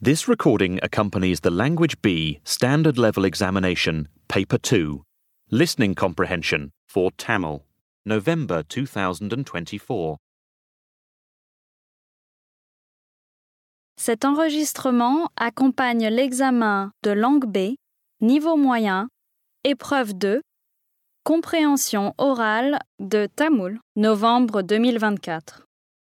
This recording accompanies the Language B Standard Level Examination, Paper 2, Listening Comprehension for Tamil, November 2024. Cet enregistrement accompagne l'examen de langue B, niveau moyen, épreuve 2, compréhension orale de Tamoul, novembre 2024.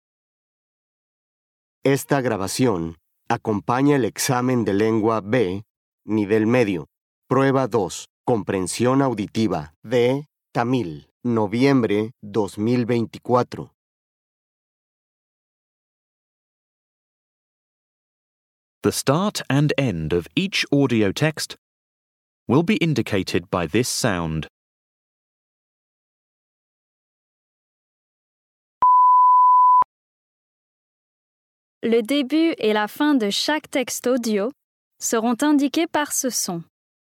Esta grabación acompaña el examen de lengua B, nivel medio, prueba 2, comprensión auditiva de Tamil, noviembre 2024. The start and end of each audio text will be indicated by this sound. Le début et la fin de chaque texte audio seront indiqués par ce son.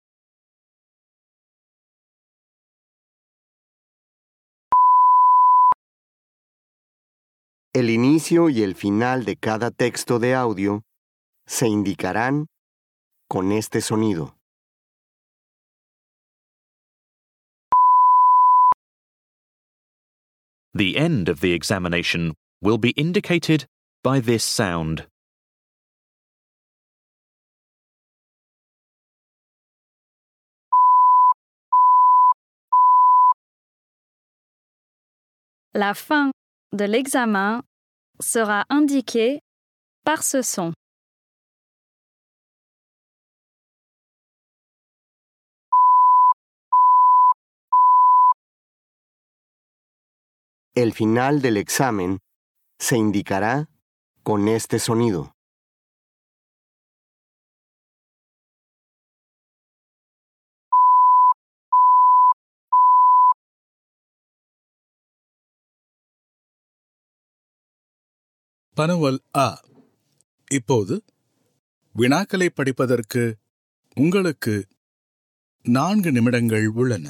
El inicio y el final de cada texto de audio se indicarán con este sonido. The end of the examination will be indicated by this sound. La fin de l'examen sera indiquée par ce son. El final del examen se indicará con este sonido. பனவல் அ இப்போது வினாக்களை படிப்பதற்கு உங்களுக்கு நான்கு நிமிடங்கள் உள்ளன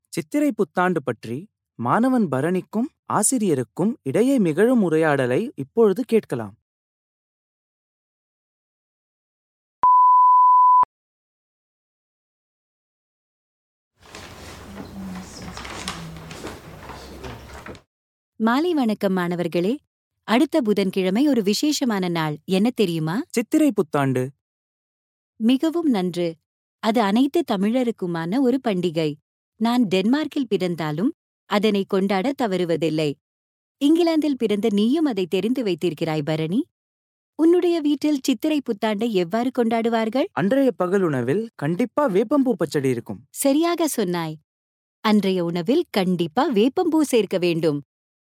சித்திரை புத்தாண்டு பற்றி மாணவன் பரணிக்கும் ஆசிரியருக்கும் இடையே நிகழும் உரையாடலை இப்பொழுது கேட்கலாம் மாலை வணக்கம் மாணவர்களே அடுத்த புதன்கிழமை ஒரு விசேஷமான நாள் என்ன தெரியுமா சித்திரை புத்தாண்டு மிகவும் நன்று அது அனைத்து தமிழருக்குமான ஒரு பண்டிகை நான் டென்மார்க்கில் பிறந்தாலும் அதனை கொண்டாட தவறுவதில்லை இங்கிலாந்தில் பிறந்த நீயும் அதை தெரிந்து வைத்திருக்கிறாய் பரணி உன்னுடைய வீட்டில் சித்திரை புத்தாண்டை எவ்வாறு கொண்டாடுவார்கள் அன்றைய பகலுணவில் கண்டிப்பா வேப்பம்பூ பச்சடி இருக்கும் சரியாக சொன்னாய் அன்றைய உணவில் கண்டிப்பா வேப்பம்பூ சேர்க்க வேண்டும்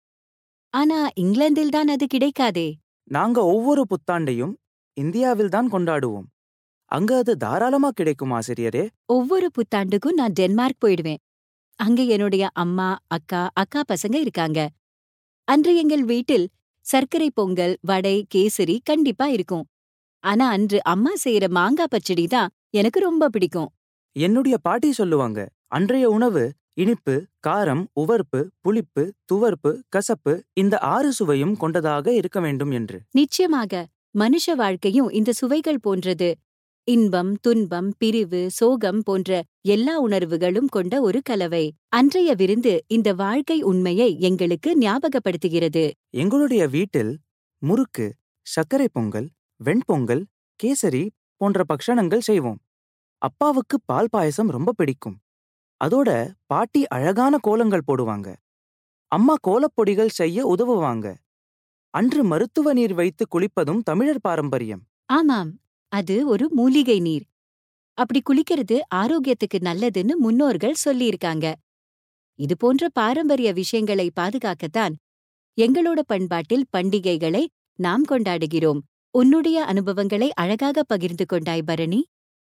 ஆனா இங்கிலாந்தில்தான் அது கிடைக்காதே நாங்க ஒவ்வொரு புத்தாண்டையும் இந்தியாவில் தான் கொண்டாடுவோம் அங்க அது தாராளமா கிடைக்கும் ஆசிரியரே ஒவ்வொரு புத்தாண்டுக்கும் நான் டென்மார்க் போயிடுவேன் அங்க என்னுடைய அம்மா அக்கா அக்கா பசங்க இருக்காங்க அன்று எங்கள் வீட்டில் சர்க்கரை பொங்கல் வடை கேசரி கண்டிப்பா இருக்கும் ஆனா அன்று அம்மா செய்யற மாங்காய் பச்சடி தான் எனக்கு ரொம்ப பிடிக்கும் என்னுடைய பாட்டி சொல்லுவாங்க அன்றைய உணவு இனிப்பு காரம் உவர்ப்பு புளிப்பு துவர்ப்பு கசப்பு இந்த ஆறு சுவையும் கொண்டதாக இருக்க வேண்டும் என்று நிச்சயமாக மனுஷ வாழ்க்கையும் இந்த சுவைகள் போன்றது இன்பம் துன்பம் பிரிவு சோகம் போன்ற எல்லா உணர்வுகளும் கொண்ட ஒரு கலவை அன்றைய விருந்து இந்த வாழ்க்கை உண்மையை எங்களுக்கு ஞாபகப்படுத்துகிறது எங்களுடைய வீட்டில் முறுக்கு சர்க்கரை பொங்கல் வெண்பொங்கல் கேசரி போன்ற பக்ஷணங்கள் செய்வோம் அப்பாவுக்கு பால் பாயசம் ரொம்ப பிடிக்கும் அதோட பாட்டி அழகான கோலங்கள் போடுவாங்க அம்மா கோலப்பொடிகள் செய்ய உதவுவாங்க அன்று மருத்துவ நீர் வைத்து குளிப்பதும் தமிழர் பாரம்பரியம் ஆமாம் அது ஒரு மூலிகை நீர் அப்படி குளிக்கிறது ஆரோக்கியத்துக்கு நல்லதுன்னு முன்னோர்கள் சொல்லியிருக்காங்க இது போன்ற பாரம்பரிய விஷயங்களை பாதுகாக்கத்தான் எங்களோட பண்பாட்டில் பண்டிகைகளை நாம் கொண்டாடுகிறோம் உன்னுடைய அனுபவங்களை அழகாக பகிர்ந்து கொண்டாய் பரணி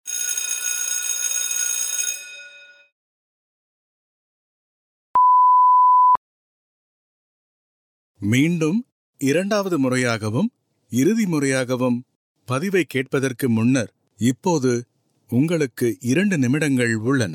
மீண்டும் இரண்டாவது முறையாகவும் இறுதி முறையாகவும் பதிவை கேட்பதற்கு முன்னர் இப்போது உங்களுக்கு இரண்டு நிமிடங்கள் உள்ளன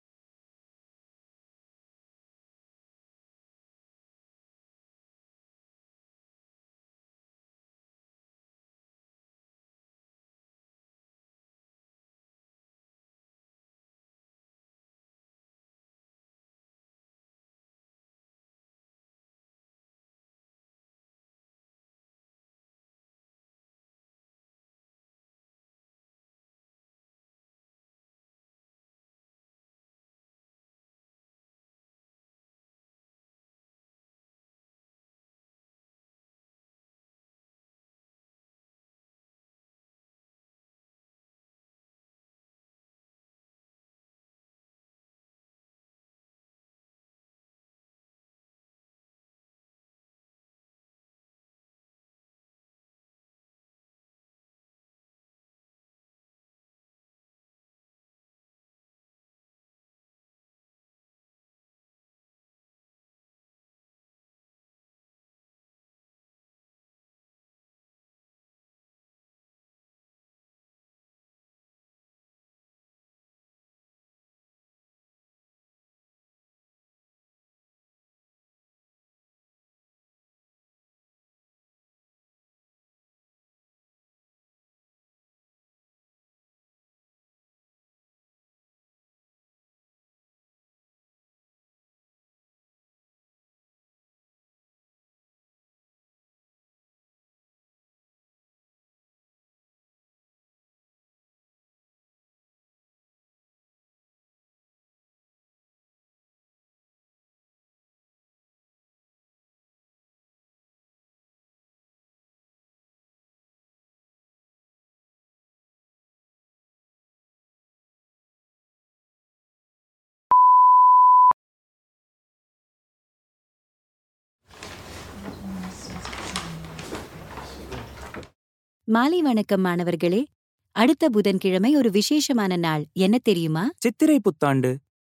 மாலை வணக்கம் மாணவர்களே அடுத்த புதன்கிழமை ஒரு விசேஷமான நாள் என்ன தெரியுமா சித்திரை புத்தாண்டு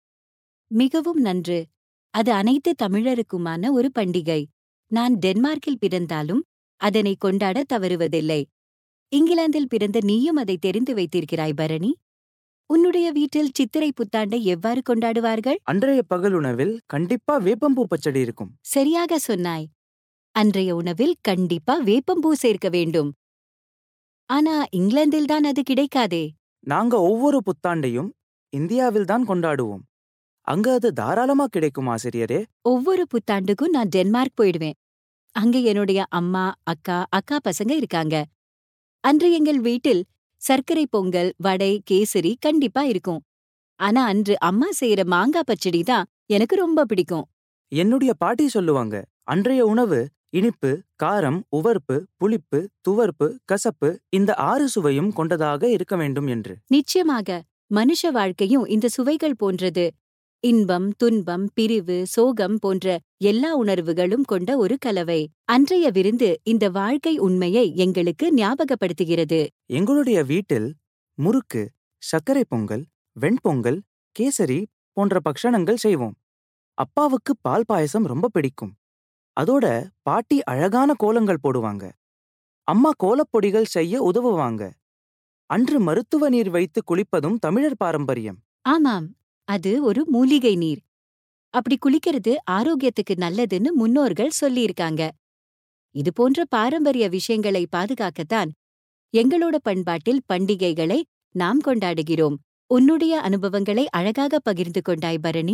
மிகவும் நன்று அது அனைத்து தமிழருக்குமான ஒரு பண்டிகை நான் டென்மார்க்கில் பிறந்தாலும் அதனை கொண்டாட தவறுவதில்லை இங்கிலாந்தில் பிறந்த நீயும் அதை தெரிந்து வைத்திருக்கிறாய் பரணி உன்னுடைய வீட்டில் சித்திரை புத்தாண்டை எவ்வாறு கொண்டாடுவார்கள் அன்றைய பகல் உணவில் கண்டிப்பா வேப்பம்பூ பச்சடி இருக்கும் சரியாக சொன்னாய் அன்றைய உணவில் கண்டிப்பா வேப்பம்பூ சேர்க்க வேண்டும் ஆனா இங்கிலாந்தில்தான் அது கிடைக்காதே நாங்க ஒவ்வொரு புத்தாண்டையும் இந்தியாவில் தான் கொண்டாடுவோம் அங்க அது தாராளமா கிடைக்கும் ஆசிரியரே ஒவ்வொரு புத்தாண்டுக்கும் நான் டென்மார்க் போயிடுவேன் அங்க என்னுடைய அம்மா அக்கா அக்கா பசங்க இருக்காங்க அன்று எங்கள் வீட்டில் சர்க்கரை பொங்கல் வடை கேசரி கண்டிப்பா இருக்கும் ஆனா அன்று அம்மா செய்யற மாங்காய் பச்சடி தான் எனக்கு ரொம்ப பிடிக்கும் என்னுடைய பாட்டி சொல்லுவாங்க அன்றைய உணவு இனிப்பு காரம் உவர்ப்பு புளிப்பு துவர்ப்பு கசப்பு இந்த ஆறு சுவையும் கொண்டதாக இருக்க வேண்டும் என்று நிச்சயமாக மனுஷ வாழ்க்கையும் இந்த சுவைகள் போன்றது இன்பம் துன்பம் பிரிவு சோகம் போன்ற எல்லா உணர்வுகளும் கொண்ட ஒரு கலவை அன்றைய விருந்து இந்த வாழ்க்கை உண்மையை எங்களுக்கு ஞாபகப்படுத்துகிறது எங்களுடைய வீட்டில் முறுக்கு சர்க்கரை பொங்கல் வெண்பொங்கல் கேசரி போன்ற பக்ஷணங்கள் செய்வோம் அப்பாவுக்கு பால் பாயசம் ரொம்ப பிடிக்கும் அதோட பாட்டி அழகான கோலங்கள் போடுவாங்க அம்மா கோலப்பொடிகள் செய்ய உதவுவாங்க அன்று மருத்துவ நீர் வைத்து குளிப்பதும் தமிழர் பாரம்பரியம் ஆமாம் அது ஒரு மூலிகை நீர் அப்படி குளிக்கிறது ஆரோக்கியத்துக்கு நல்லதுன்னு முன்னோர்கள் சொல்லியிருக்காங்க இது போன்ற பாரம்பரிய விஷயங்களை பாதுகாக்கத்தான் எங்களோட பண்பாட்டில் பண்டிகைகளை நாம் கொண்டாடுகிறோம் உன்னுடைய அனுபவங்களை அழகாக பகிர்ந்து கொண்டாய் பரணி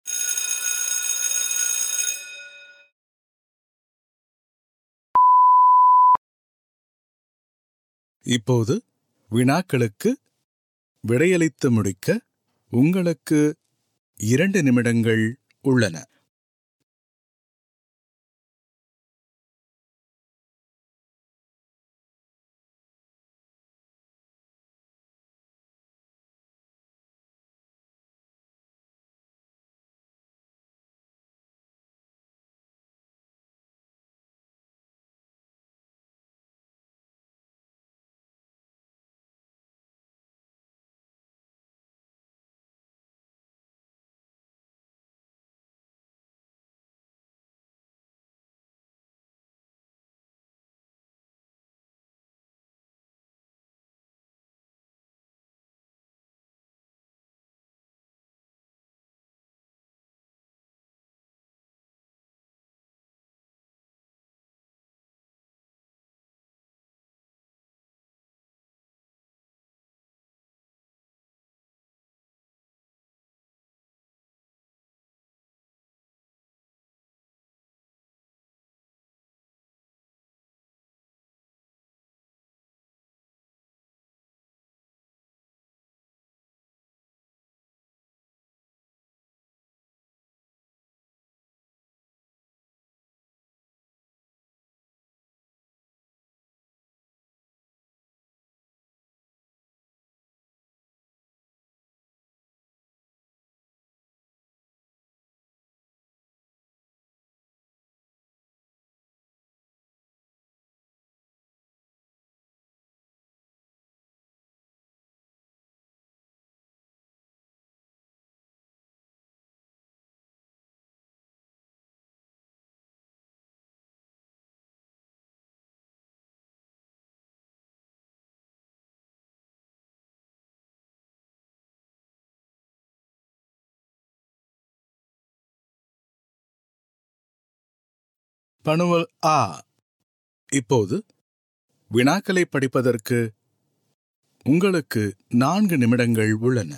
இப்போது வினாக்களுக்கு விடையளித்து முடிக்க உங்களுக்கு இரண்டு நிமிடங்கள் உள்ளன பணுவல் ஆ இப்போது வினாக்களை படிப்பதற்கு உங்களுக்கு நான்கு நிமிடங்கள் உள்ளன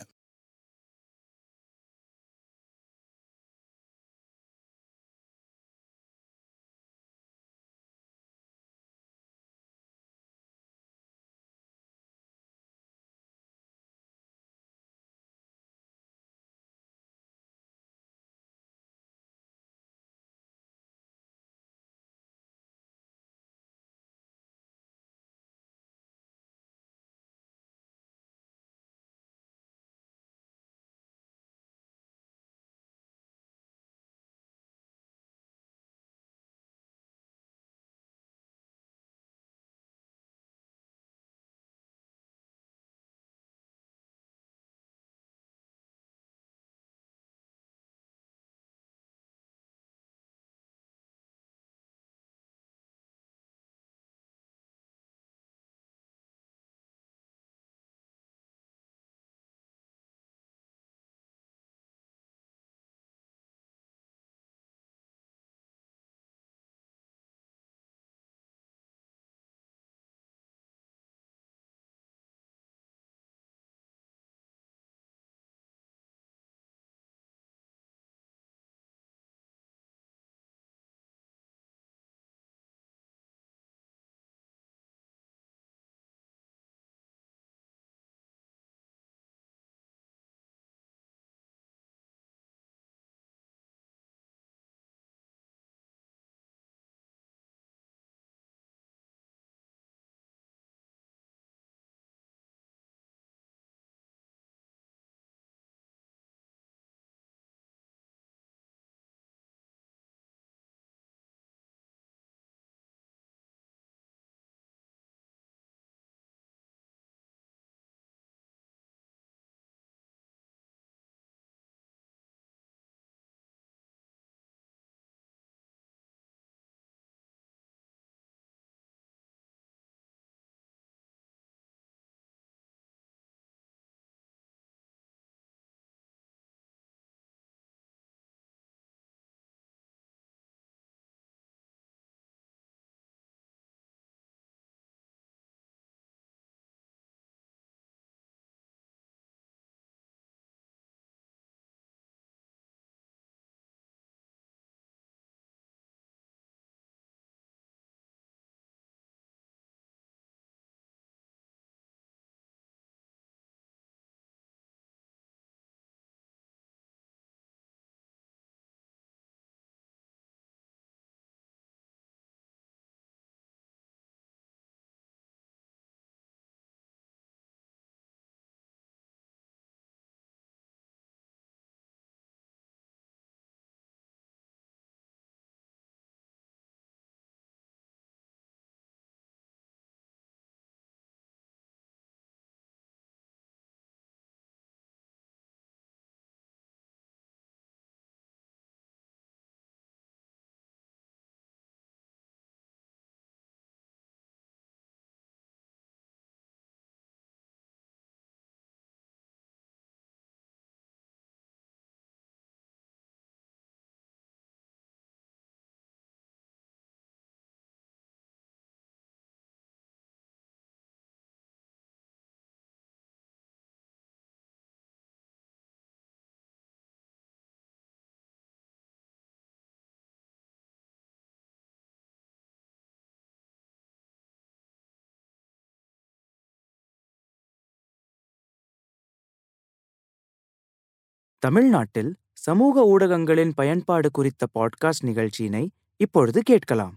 தமிழ்நாட்டில் சமூக ஊடகங்களின் பயன்பாடு குறித்த பாட்காஸ்ட் நிகழ்ச்சியினை இப்பொழுது கேட்கலாம்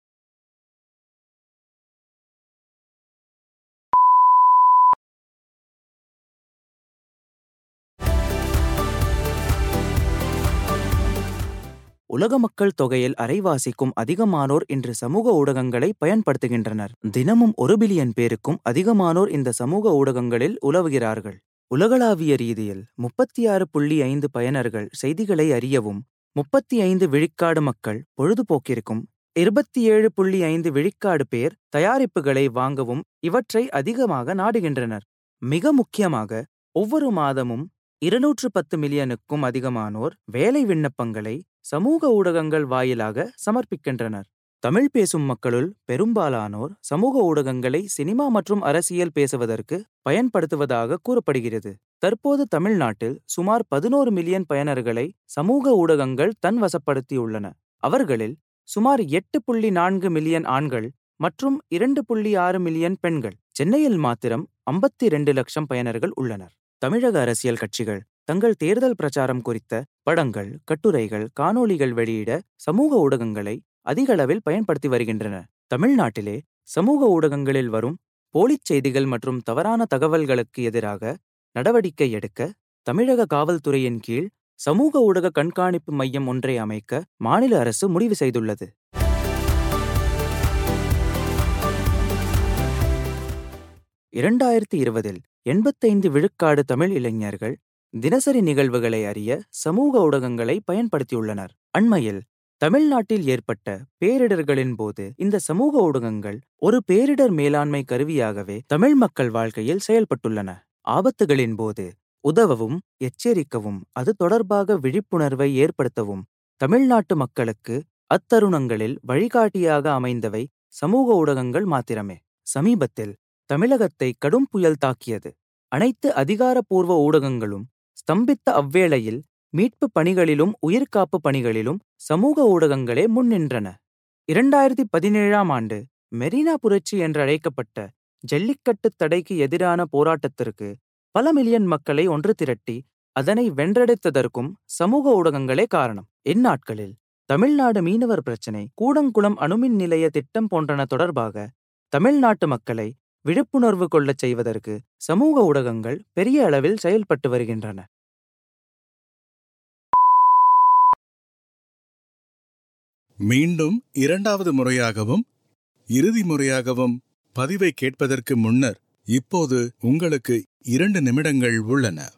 உலக மக்கள் தொகையில் அரைவாசிக்கும் அதிகமானோர் இன்று சமூக ஊடகங்களை பயன்படுத்துகின்றனர் தினமும் ஒரு பில்லியன் பேருக்கும் அதிகமானோர் இந்த சமூக ஊடகங்களில் உலவுகிறார்கள் உலகளாவிய ரீதியில் முப்பத்தி ஆறு புள்ளி ஐந்து பயனர்கள் செய்திகளை அறியவும் முப்பத்தி ஐந்து விழுக்காடு மக்கள் பொழுதுபோக்கிற்கும் இருபத்தி ஏழு புள்ளி ஐந்து விழுக்காடு பேர் தயாரிப்புகளை வாங்கவும் இவற்றை அதிகமாக நாடுகின்றனர் மிக முக்கியமாக ஒவ்வொரு மாதமும் இருநூற்று பத்து மில்லியனுக்கும் அதிகமானோர் வேலை விண்ணப்பங்களை சமூக ஊடகங்கள் வாயிலாக சமர்ப்பிக்கின்றனர் தமிழ் பேசும் மக்களுள் பெரும்பாலானோர் சமூக ஊடகங்களை சினிமா மற்றும் அரசியல் பேசுவதற்கு பயன்படுத்துவதாக கூறப்படுகிறது தற்போது தமிழ்நாட்டில் சுமார் பதினோரு மில்லியன் பயனர்களை சமூக ஊடகங்கள் தன் வசப்படுத்தியுள்ளன அவர்களில் சுமார் எட்டு புள்ளி நான்கு மில்லியன் ஆண்கள் மற்றும் இரண்டு புள்ளி ஆறு மில்லியன் பெண்கள் சென்னையில் மாத்திரம் ஐம்பத்தி இரண்டு லட்சம் பயனர்கள் உள்ளனர் தமிழக அரசியல் கட்சிகள் தங்கள் தேர்தல் பிரச்சாரம் குறித்த படங்கள் கட்டுரைகள் காணொளிகள் வெளியிட சமூக ஊடகங்களை அதிக அளவில் பயன்படுத்தி வருகின்றன தமிழ்நாட்டிலே சமூக ஊடகங்களில் வரும் போலிச் செய்திகள் மற்றும் தவறான தகவல்களுக்கு எதிராக நடவடிக்கை எடுக்க தமிழக காவல்துறையின் கீழ் சமூக ஊடக கண்காணிப்பு மையம் ஒன்றை அமைக்க மாநில அரசு முடிவு செய்துள்ளது இரண்டாயிரத்தி இருபதில் எண்பத்தைந்து விழுக்காடு தமிழ் இளைஞர்கள் தினசரி நிகழ்வுகளை அறிய சமூக ஊடகங்களை பயன்படுத்தியுள்ளனர் அண்மையில் தமிழ்நாட்டில் ஏற்பட்ட பேரிடர்களின் போது இந்த சமூக ஊடகங்கள் ஒரு பேரிடர் மேலாண்மை கருவியாகவே தமிழ் மக்கள் வாழ்க்கையில் செயல்பட்டுள்ளன ஆபத்துகளின் போது உதவவும் எச்சரிக்கவும் அது தொடர்பாக விழிப்புணர்வை ஏற்படுத்தவும் தமிழ்நாட்டு மக்களுக்கு அத்தருணங்களில் வழிகாட்டியாக அமைந்தவை சமூக ஊடகங்கள் மாத்திரமே சமீபத்தில் தமிழகத்தை கடும் புயல் தாக்கியது அனைத்து அதிகாரப்பூர்வ ஊடகங்களும் ஸ்தம்பித்த அவ்வேளையில் மீட்பு பணிகளிலும் உயிர்காப்பு பணிகளிலும் சமூக ஊடகங்களே முன்னின்றன இரண்டாயிரத்தி பதினேழாம் ஆண்டு மெரினா புரட்சி என்று அழைக்கப்பட்ட ஜல்லிக்கட்டு தடைக்கு எதிரான போராட்டத்திற்கு பல மில்லியன் மக்களை ஒன்று திரட்டி அதனை வென்றெடுத்ததற்கும் சமூக ஊடகங்களே காரணம் இந்நாட்களில் தமிழ்நாடு மீனவர் பிரச்சினை கூடங்குளம் அணுமின் நிலைய திட்டம் போன்றன தொடர்பாக தமிழ்நாட்டு மக்களை விழிப்புணர்வு கொள்ளச் செய்வதற்கு சமூக ஊடகங்கள் பெரிய அளவில் செயல்பட்டு வருகின்றன மீண்டும் இரண்டாவது முறையாகவும் இறுதி முறையாகவும் பதிவை கேட்பதற்கு முன்னர் இப்போது உங்களுக்கு இரண்டு நிமிடங்கள் உள்ளன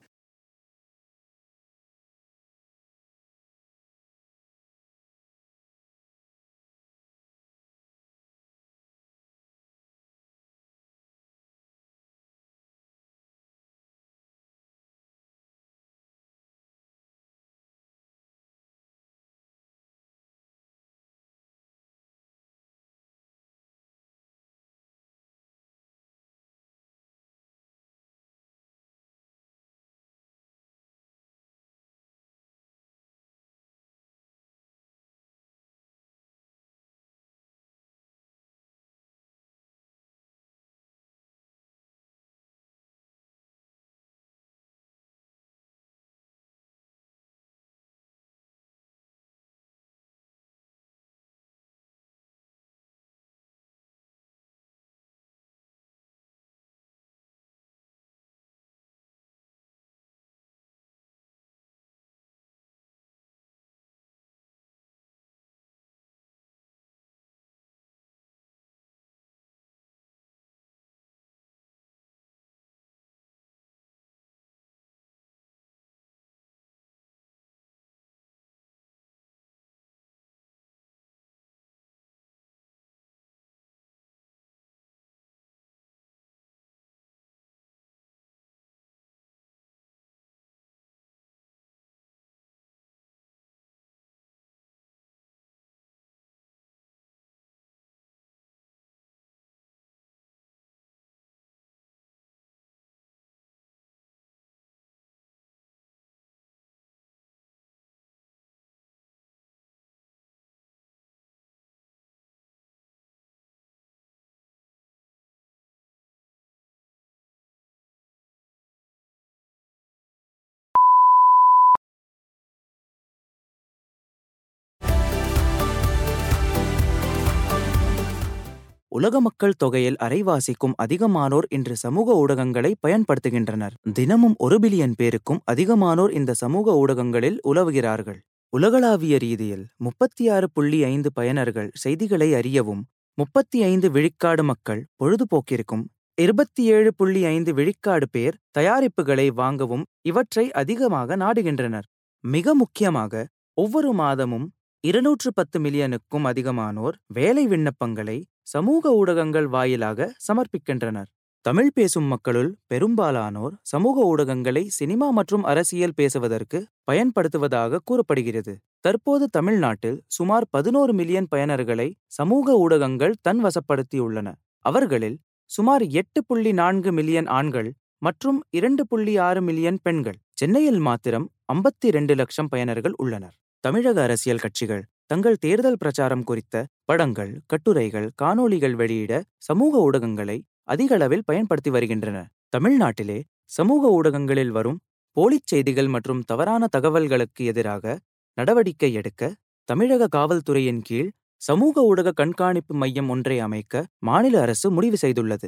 உலக மக்கள் தொகையில் அரைவாசிக்கும் அதிகமானோர் இன்று சமூக ஊடகங்களை பயன்படுத்துகின்றனர் தினமும் ஒரு பில்லியன் பேருக்கும் அதிகமானோர் இந்த சமூக ஊடகங்களில் உலவுகிறார்கள் உலகளாவிய ரீதியில் முப்பத்தி ஆறு புள்ளி ஐந்து பயனர்கள் செய்திகளை அறியவும் முப்பத்தி ஐந்து விழுக்காடு மக்கள் பொழுதுபோக்கிற்கும் இருபத்தி ஏழு புள்ளி ஐந்து விழுக்காடு பேர் தயாரிப்புகளை வாங்கவும் இவற்றை அதிகமாக நாடுகின்றனர் மிக முக்கியமாக ஒவ்வொரு மாதமும் இருநூற்று பத்து மில்லியனுக்கும் அதிகமானோர் வேலை விண்ணப்பங்களை சமூக ஊடகங்கள் வாயிலாக சமர்ப்பிக்கின்றனர் தமிழ் பேசும் மக்களுள் பெரும்பாலானோர் சமூக ஊடகங்களை சினிமா மற்றும் அரசியல் பேசுவதற்கு பயன்படுத்துவதாக கூறப்படுகிறது தற்போது தமிழ்நாட்டில் சுமார் பதினோரு மில்லியன் பயனர்களை சமூக ஊடகங்கள் தன்வசப்படுத்தியுள்ளன அவர்களில் சுமார் எட்டு புள்ளி நான்கு மில்லியன் ஆண்கள் மற்றும் இரண்டு புள்ளி ஆறு மில்லியன் பெண்கள் சென்னையில் மாத்திரம் ஐம்பத்தி இரண்டு லட்சம் பயனர்கள் உள்ளனர் தமிழக அரசியல் கட்சிகள் தங்கள் தேர்தல் பிரச்சாரம் குறித்த படங்கள் கட்டுரைகள் காணொளிகள் வெளியிட சமூக ஊடகங்களை அதிக அளவில் பயன்படுத்தி வருகின்றன தமிழ்நாட்டிலே சமூக ஊடகங்களில் வரும் போலிச் செய்திகள் மற்றும் தவறான தகவல்களுக்கு எதிராக நடவடிக்கை எடுக்க தமிழக காவல்துறையின் கீழ் சமூக ஊடக கண்காணிப்பு மையம் ஒன்றை அமைக்க மாநில அரசு முடிவு செய்துள்ளது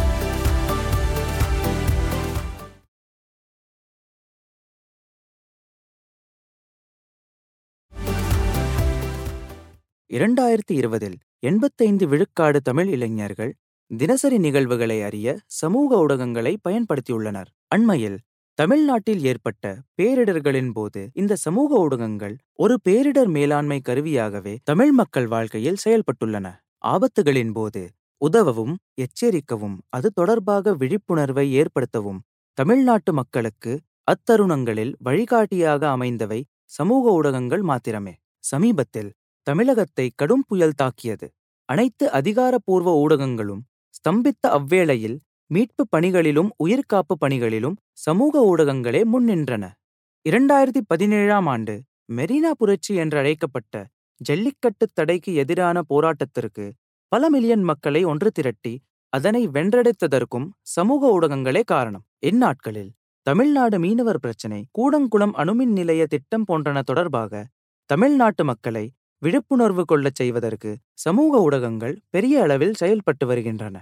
இரண்டாயிரத்தி இருபதில் எண்பத்தைந்து விழுக்காடு தமிழ் இளைஞர்கள் தினசரி நிகழ்வுகளை அறிய சமூக ஊடகங்களை பயன்படுத்தியுள்ளனர் அண்மையில் தமிழ்நாட்டில் ஏற்பட்ட பேரிடர்களின் போது இந்த சமூக ஊடகங்கள் ஒரு பேரிடர் மேலாண்மை கருவியாகவே தமிழ் மக்கள் வாழ்க்கையில் செயல்பட்டுள்ளன ஆபத்துகளின் போது உதவவும் எச்சரிக்கவும் அது தொடர்பாக விழிப்புணர்வை ஏற்படுத்தவும் தமிழ்நாட்டு மக்களுக்கு அத்தருணங்களில் வழிகாட்டியாக அமைந்தவை சமூக ஊடகங்கள் மாத்திரமே சமீபத்தில் தமிழகத்தை கடும் புயல் தாக்கியது அனைத்து அதிகாரப்பூர்வ ஊடகங்களும் ஸ்தம்பித்த அவ்வேளையில் மீட்பு பணிகளிலும் உயிர்காப்பு பணிகளிலும் சமூக ஊடகங்களே முன்னின்றன இரண்டாயிரத்தி பதினேழாம் ஆண்டு மெரினா புரட்சி என்று அழைக்கப்பட்ட ஜல்லிக்கட்டு தடைக்கு எதிரான போராட்டத்திற்கு பல மில்லியன் மக்களை ஒன்று திரட்டி அதனை வென்றெடுத்ததற்கும் சமூக ஊடகங்களே காரணம் இந்நாட்களில் தமிழ்நாடு மீனவர் பிரச்சினை கூடங்குளம் அணுமின் நிலைய திட்டம் போன்றன தொடர்பாக தமிழ்நாட்டு மக்களை விழிப்புணர்வு கொள்ளச் செய்வதற்கு சமூக ஊடகங்கள் பெரிய அளவில் செயல்பட்டு வருகின்றன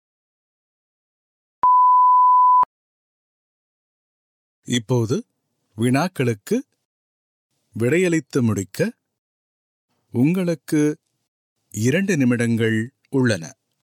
இப்போது வினாக்களுக்கு விடையளித்து முடிக்க உங்களுக்கு இரண்டு நிமிடங்கள் உள்ளன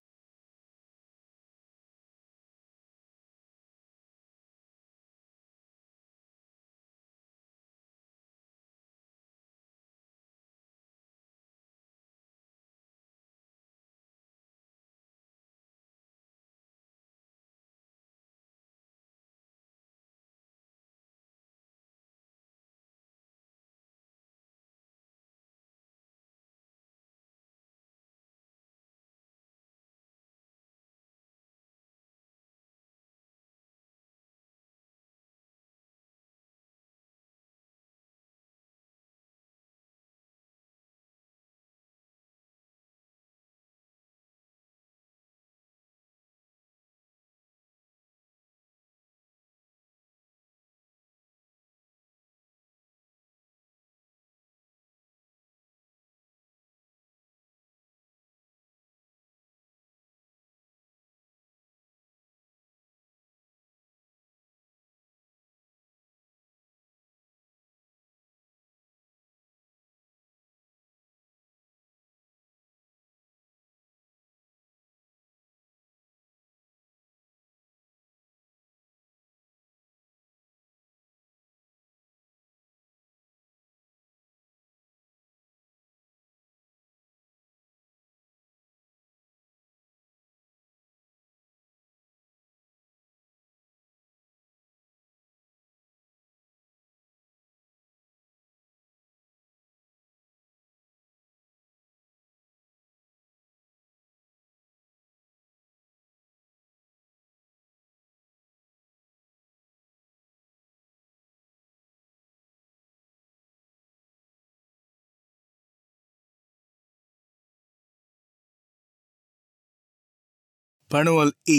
பணுவல் இ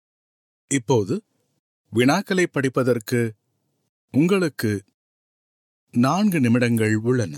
இப்போது வினாக்களை படிப்பதற்கு உங்களுக்கு நான்கு நிமிடங்கள் உள்ளன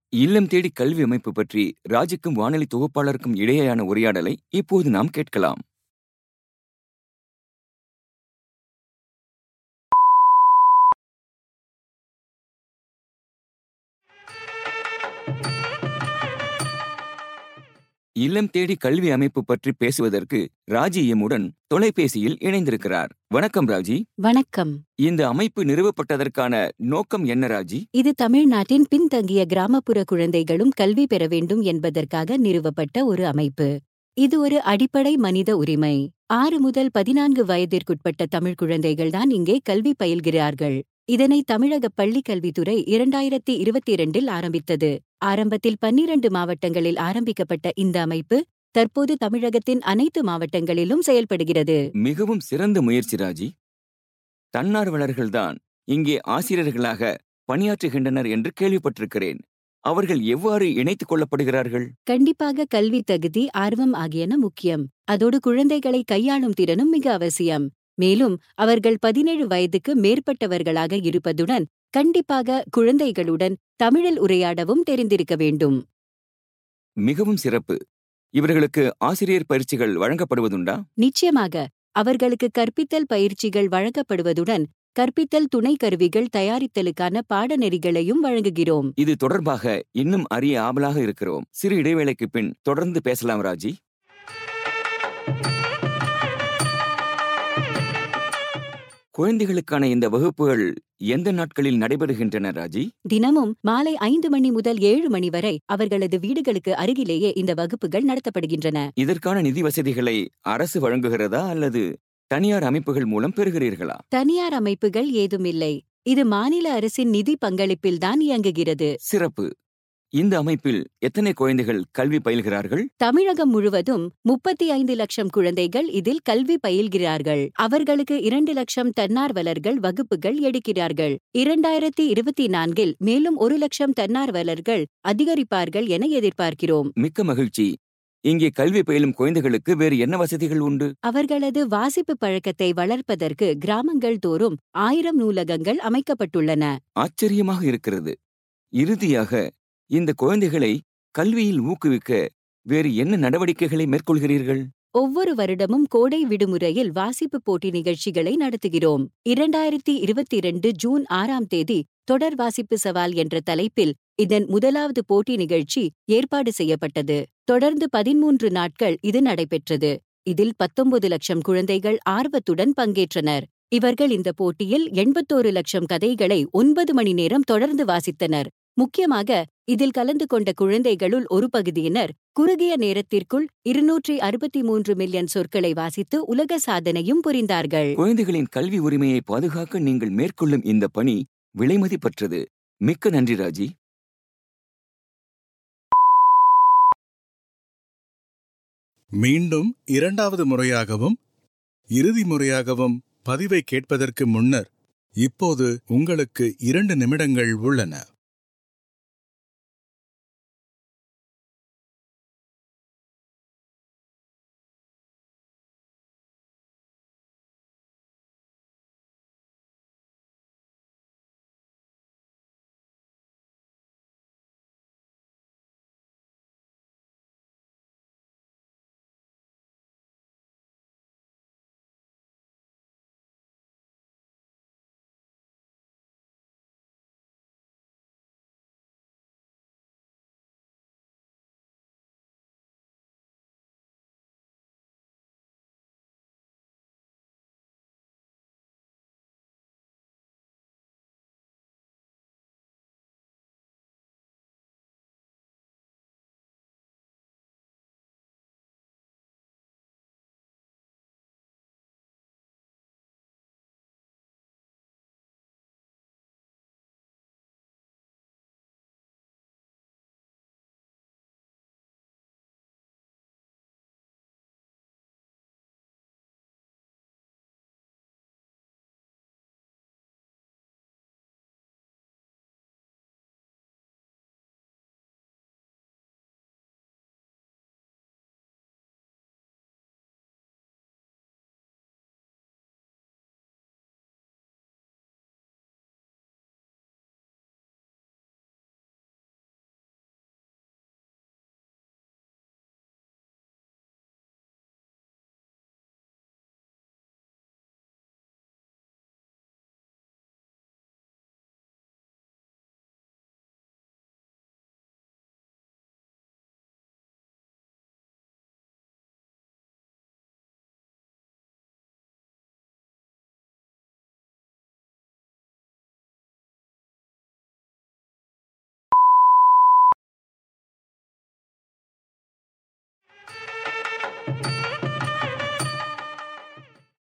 இல்லம் தேடி கல்வி அமைப்பு பற்றி ராஜுக்கும் வானொலி தொகுப்பாளருக்கும் இடையேயான உரையாடலை இப்போது நாம் கேட்கலாம் இல்லம் தேடி கல்வி அமைப்பு பற்றி பேசுவதற்கு ராஜி எம்முடன் தொலைபேசியில் இணைந்திருக்கிறார் வணக்கம் ராஜி வணக்கம் இந்த அமைப்பு நிறுவப்பட்டதற்கான நோக்கம் என்ன ராஜி இது தமிழ்நாட்டின் பின்தங்கிய கிராமப்புற குழந்தைகளும் கல்வி பெற வேண்டும் என்பதற்காக நிறுவப்பட்ட ஒரு அமைப்பு இது ஒரு அடிப்படை மனித உரிமை ஆறு முதல் பதினான்கு வயதிற்குட்பட்ட தமிழ் குழந்தைகள்தான் இங்கே கல்வி பயில்கிறார்கள் இதனை தமிழக பள்ளிக் கல்வித்துறை இரண்டாயிரத்தி இருபத்தி இரண்டில் ஆரம்பித்தது ஆரம்பத்தில் பன்னிரண்டு மாவட்டங்களில் ஆரம்பிக்கப்பட்ட இந்த அமைப்பு தற்போது தமிழகத்தின் அனைத்து மாவட்டங்களிலும் செயல்படுகிறது மிகவும் சிறந்த முயற்சி ராஜி தன்னார்வலர்கள்தான் இங்கே ஆசிரியர்களாக பணியாற்றுகின்றனர் என்று கேள்விப்பட்டிருக்கிறேன் அவர்கள் எவ்வாறு இணைத்துக் கொள்ளப்படுகிறார்கள் கண்டிப்பாக கல்வி தகுதி ஆர்வம் ஆகியன முக்கியம் அதோடு குழந்தைகளை கையாளும் திறனும் மிக அவசியம் மேலும் அவர்கள் பதினேழு வயதுக்கு மேற்பட்டவர்களாக இருப்பதுடன் கண்டிப்பாக குழந்தைகளுடன் தமிழில் உரையாடவும் தெரிந்திருக்க வேண்டும் மிகவும் சிறப்பு இவர்களுக்கு ஆசிரியர் பயிற்சிகள் வழங்கப்படுவதுண்டா நிச்சயமாக அவர்களுக்கு கற்பித்தல் பயிற்சிகள் வழங்கப்படுவதுடன் கற்பித்தல் துணை கருவிகள் தயாரித்தலுக்கான பாடநெறிகளையும் வழங்குகிறோம் இது தொடர்பாக இன்னும் அறிய ஆவலாக இருக்கிறோம் சிறு இடைவேளைக்கு பின் தொடர்ந்து பேசலாம் ராஜி குழந்தைகளுக்கான இந்த வகுப்புகள் எந்த நாட்களில் நடைபெறுகின்றன ராஜி தினமும் மாலை ஐந்து மணி முதல் ஏழு மணி வரை அவர்களது வீடுகளுக்கு அருகிலேயே இந்த வகுப்புகள் நடத்தப்படுகின்றன இதற்கான நிதி வசதிகளை அரசு வழங்குகிறதா அல்லது தனியார் அமைப்புகள் மூலம் பெறுகிறீர்களா தனியார் அமைப்புகள் ஏதுமில்லை இது மாநில அரசின் நிதி பங்களிப்பில்தான் இயங்குகிறது சிறப்பு இந்த அமைப்பில் எத்தனை குழந்தைகள் கல்வி பயில்கிறார்கள் தமிழகம் முழுவதும் முப்பத்தி ஐந்து லட்சம் குழந்தைகள் இதில் கல்வி பயில்கிறார்கள் அவர்களுக்கு இரண்டு லட்சம் தன்னார்வலர்கள் வகுப்புகள் எடுக்கிறார்கள் இரண்டாயிரத்தி இருபத்தி நான்கில் மேலும் ஒரு லட்சம் தன்னார்வலர்கள் அதிகரிப்பார்கள் என எதிர்பார்க்கிறோம் மிக்க மகிழ்ச்சி இங்கே கல்வி பயிலும் குழந்தைகளுக்கு வேறு என்ன வசதிகள் உண்டு அவர்களது வாசிப்பு பழக்கத்தை வளர்ப்பதற்கு கிராமங்கள் தோறும் ஆயிரம் நூலகங்கள் அமைக்கப்பட்டுள்ளன ஆச்சரியமாக இருக்கிறது இறுதியாக இந்த குழந்தைகளை கல்வியில் ஊக்குவிக்க வேறு என்ன நடவடிக்கைகளை மேற்கொள்கிறீர்கள் ஒவ்வொரு வருடமும் கோடை விடுமுறையில் வாசிப்பு போட்டி நிகழ்ச்சிகளை நடத்துகிறோம் இரண்டாயிரத்தி இருபத்தி இரண்டு ஜூன் ஆறாம் தேதி தொடர் வாசிப்பு சவால் என்ற தலைப்பில் இதன் முதலாவது போட்டி நிகழ்ச்சி ஏற்பாடு செய்யப்பட்டது தொடர்ந்து பதிமூன்று நாட்கள் இது நடைபெற்றது இதில் பத்தொன்பது லட்சம் குழந்தைகள் ஆர்வத்துடன் பங்கேற்றனர் இவர்கள் இந்த போட்டியில் எண்பத்தோரு லட்சம் கதைகளை ஒன்பது மணி நேரம் தொடர்ந்து வாசித்தனர் முக்கியமாக இதில் கலந்து கொண்ட குழந்தைகளுள் ஒரு பகுதியினர் குறுகிய நேரத்திற்குள் இருநூற்றி அறுபத்தி மூன்று மில்லியன் சொற்களை வாசித்து உலக சாதனையும் புரிந்தார்கள் குழந்தைகளின் கல்வி உரிமையை பாதுகாக்க நீங்கள் மேற்கொள்ளும் இந்த பணி விலைமதிப்பற்றது மிக்க நன்றி ராஜி மீண்டும் இரண்டாவது முறையாகவும் இறுதி முறையாகவும் பதிவை கேட்பதற்கு முன்னர் இப்போது உங்களுக்கு இரண்டு நிமிடங்கள் உள்ளன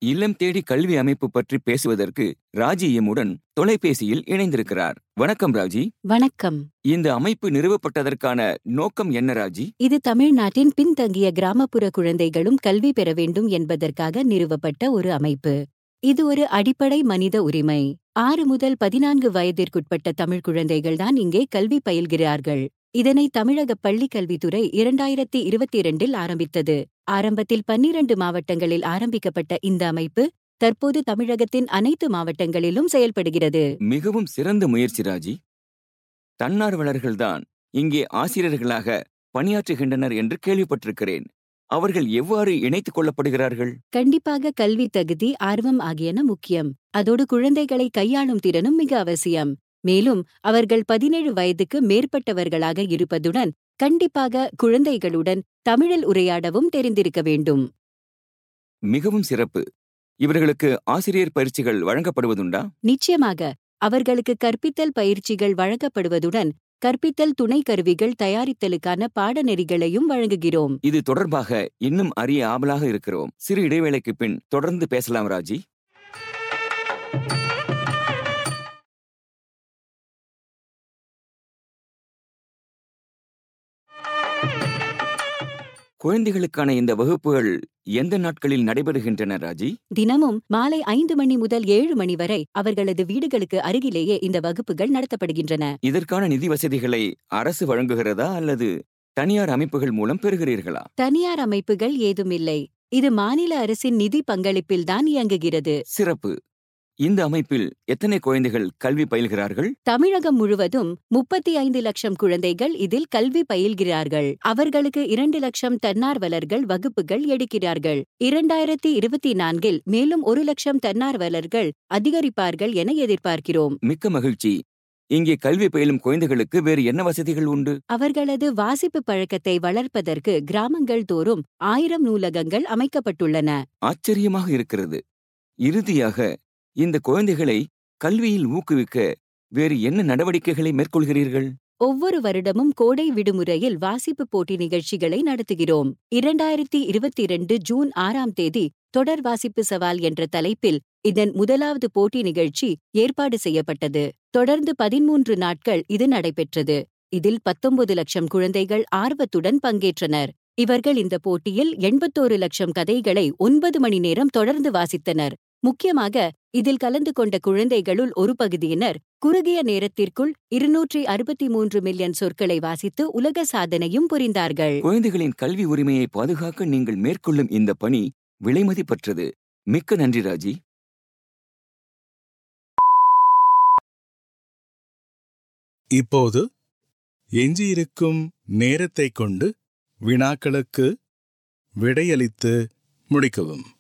இல்லம் தேடி கல்வி அமைப்பு பற்றி பேசுவதற்கு ராஜி எம்முடன் தொலைபேசியில் இணைந்திருக்கிறார் வணக்கம் ராஜி வணக்கம் இந்த அமைப்பு நிறுவப்பட்டதற்கான நோக்கம் என்ன ராஜி இது தமிழ்நாட்டின் பின்தங்கிய கிராமப்புற குழந்தைகளும் கல்வி பெற வேண்டும் என்பதற்காக நிறுவப்பட்ட ஒரு அமைப்பு இது ஒரு அடிப்படை மனித உரிமை ஆறு முதல் பதினான்கு வயதிற்குட்பட்ட தமிழ் குழந்தைகள்தான் இங்கே கல்வி பயில்கிறார்கள் இதனை தமிழக பள்ளிக் கல்வித்துறை இரண்டாயிரத்தி இருபத்தி இரண்டில் ஆரம்பித்தது ஆரம்பத்தில் பன்னிரண்டு மாவட்டங்களில் ஆரம்பிக்கப்பட்ட இந்த அமைப்பு தற்போது தமிழகத்தின் அனைத்து மாவட்டங்களிலும் செயல்படுகிறது மிகவும் சிறந்த முயற்சி ராஜி தன்னார்வலர்கள்தான் இங்கே ஆசிரியர்களாக பணியாற்றுகின்றனர் என்று கேள்விப்பட்டிருக்கிறேன் அவர்கள் எவ்வாறு இணைத்துக் கொள்ளப்படுகிறார்கள் கண்டிப்பாக கல்வி தகுதி ஆர்வம் ஆகியன முக்கியம் அதோடு குழந்தைகளை கையாளும் திறனும் மிக அவசியம் மேலும் அவர்கள் பதினேழு வயதுக்கு மேற்பட்டவர்களாக இருப்பதுடன் கண்டிப்பாக குழந்தைகளுடன் தமிழில் உரையாடவும் தெரிந்திருக்க வேண்டும் மிகவும் சிறப்பு இவர்களுக்கு ஆசிரியர் பயிற்சிகள் வழங்கப்படுவதுண்டா நிச்சயமாக அவர்களுக்கு கற்பித்தல் பயிற்சிகள் வழங்கப்படுவதுடன் கற்பித்தல் துணை கருவிகள் தயாரித்தலுக்கான பாடநெறிகளையும் வழங்குகிறோம் இது தொடர்பாக இன்னும் அறிய ஆவலாக இருக்கிறோம் சிறு இடைவேளைக்கு பின் தொடர்ந்து பேசலாம் ராஜி குழந்தைகளுக்கான இந்த வகுப்புகள் எந்த நாட்களில் நடைபெறுகின்றன ராஜி தினமும் மாலை ஐந்து மணி முதல் ஏழு மணி வரை அவர்களது வீடுகளுக்கு அருகிலேயே இந்த வகுப்புகள் நடத்தப்படுகின்றன இதற்கான நிதி வசதிகளை அரசு வழங்குகிறதா அல்லது தனியார் அமைப்புகள் மூலம் பெறுகிறீர்களா தனியார் அமைப்புகள் ஏதுமில்லை இது மாநில அரசின் நிதி பங்களிப்பில்தான் இயங்குகிறது சிறப்பு இந்த அமைப்பில் எத்தனை குழந்தைகள் கல்வி பயில்கிறார்கள் தமிழகம் முழுவதும் முப்பத்தி ஐந்து லட்சம் குழந்தைகள் இதில் கல்வி பயில்கிறார்கள் அவர்களுக்கு இரண்டு லட்சம் தன்னார்வலர்கள் வகுப்புகள் எடுக்கிறார்கள் இரண்டாயிரத்தி இருபத்தி நான்கில் மேலும் ஒரு லட்சம் தன்னார்வலர்கள் அதிகரிப்பார்கள் என எதிர்பார்க்கிறோம் மிக்க மகிழ்ச்சி இங்கே கல்வி பயிலும் குழந்தைகளுக்கு வேறு என்ன வசதிகள் உண்டு அவர்களது வாசிப்பு பழக்கத்தை வளர்ப்பதற்கு கிராமங்கள் தோறும் ஆயிரம் நூலகங்கள் அமைக்கப்பட்டுள்ளன ஆச்சரியமாக இருக்கிறது இறுதியாக இந்த குழந்தைகளை கல்வியில் ஊக்குவிக்க வேறு என்ன நடவடிக்கைகளை மேற்கொள்கிறீர்கள் ஒவ்வொரு வருடமும் கோடை விடுமுறையில் வாசிப்பு போட்டி நிகழ்ச்சிகளை நடத்துகிறோம் இரண்டாயிரத்தி இருபத்தி இரண்டு ஜூன் ஆறாம் தேதி தொடர் வாசிப்பு சவால் என்ற தலைப்பில் இதன் முதலாவது போட்டி நிகழ்ச்சி ஏற்பாடு செய்யப்பட்டது தொடர்ந்து பதிமூன்று நாட்கள் இது நடைபெற்றது இதில் பத்தொன்பது லட்சம் குழந்தைகள் ஆர்வத்துடன் பங்கேற்றனர் இவர்கள் இந்த போட்டியில் எண்பத்தோரு லட்சம் கதைகளை ஒன்பது மணி நேரம் தொடர்ந்து வாசித்தனர் முக்கியமாக இதில் கலந்து கொண்ட குழந்தைகளுள் ஒரு பகுதியினர் குறுகிய நேரத்திற்குள் இருநூற்றி அறுபத்தி மூன்று மில்லியன் சொற்களை வாசித்து உலக சாதனையும் புரிந்தார்கள் குழந்தைகளின் கல்வி உரிமையை பாதுகாக்க நீங்கள் மேற்கொள்ளும் இந்த பணி விலைமதிப்பற்றது மிக்க நன்றி ராஜி இப்போது எஞ்சியிருக்கும் நேரத்தைக் கொண்டு வினாக்களுக்கு விடையளித்து முடிக்கவும்